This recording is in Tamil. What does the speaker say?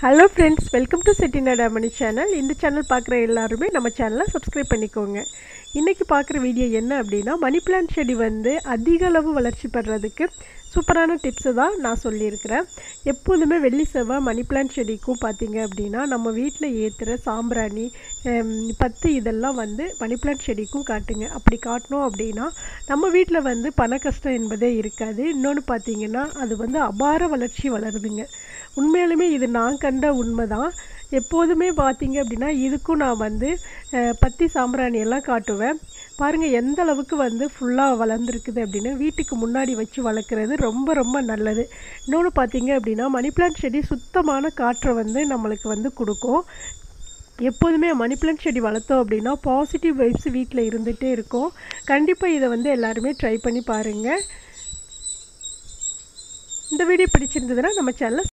hello friends welcome to Chettinad Ammani channel இந்த சேனல் பார்க்குற எல்லாருமே நம்ம சேனலை சப்ஸ்கிரைப் பண்ணிக்கோங்க இன்றைக்கி பார்க்குற வீடியோ என்ன அப்படின்னா மணி பிளான்ட் செடி வந்து அதிக அளவு வளர்ச்சி பெறதுக்கு சூப்பரான டிப்ஸு தான் நான் சொல்லியிருக்கிறேன் எப்போதுமே வெள்ளி செவ்வாய் மணி பிளான்ட் செடிக்கும் பார்த்தீங்க அப்படின்னா நம்ம வீட்டில் ஏற்றுற சாம்பிராணி ஹம், பத்து இதெல்லாம் வந்து மணி பிளான்ட் செடிக்கும் காட்டுங்க அப்படி காட்டினோம் அப்படின்னா நம்ம வீட்டில் வந்து பண கஷ்டம் என்பதே இருக்காது இன்னொன்று பார்த்தீங்கன்னா அது வந்து அபார வளர்ச்சி வளருதுங்க உண்மையாலுமே இது நான் கண்ட உண்மை தான் எப்போதுமே பார்த்தீங்க அப்படின்னா இதுக்கும் நான் வந்து அஹ், பத்தி சாம்பிராணி எல்லாம் காட்டுவேன் பாருங்கள் எந்த அளவுக்கு வந்து ஃபுல்லாக வளர்ந்துருக்குது அப்படின்னு வீட்டுக்கு முன்னாடி வச்சு வளர்க்குறது ரொம்ப ரொம்ப நல்லது இன்னொன்று பார்த்தீங்க அப்படின்னா மணி பிளான்ட் செடி சுத்தமான காற்றை வந்து நம்மளுக்கு வந்து கொடுக்கும் எப்போதுமே மணி பிளான்ட் செடி வளர்த்தோம் அப்படின்னா பாசிட்டிவ் வைப்ஸ் வீட்டில் இருந்துகிட்டே இருக்கும் கண்டிப்பாக இதை வந்து எல்லாருமே ட்ரை பண்ணி பாருங்கள் இந்த வீடியோ பிடிச்சிருந்ததுன்னா நம்ம சேனலை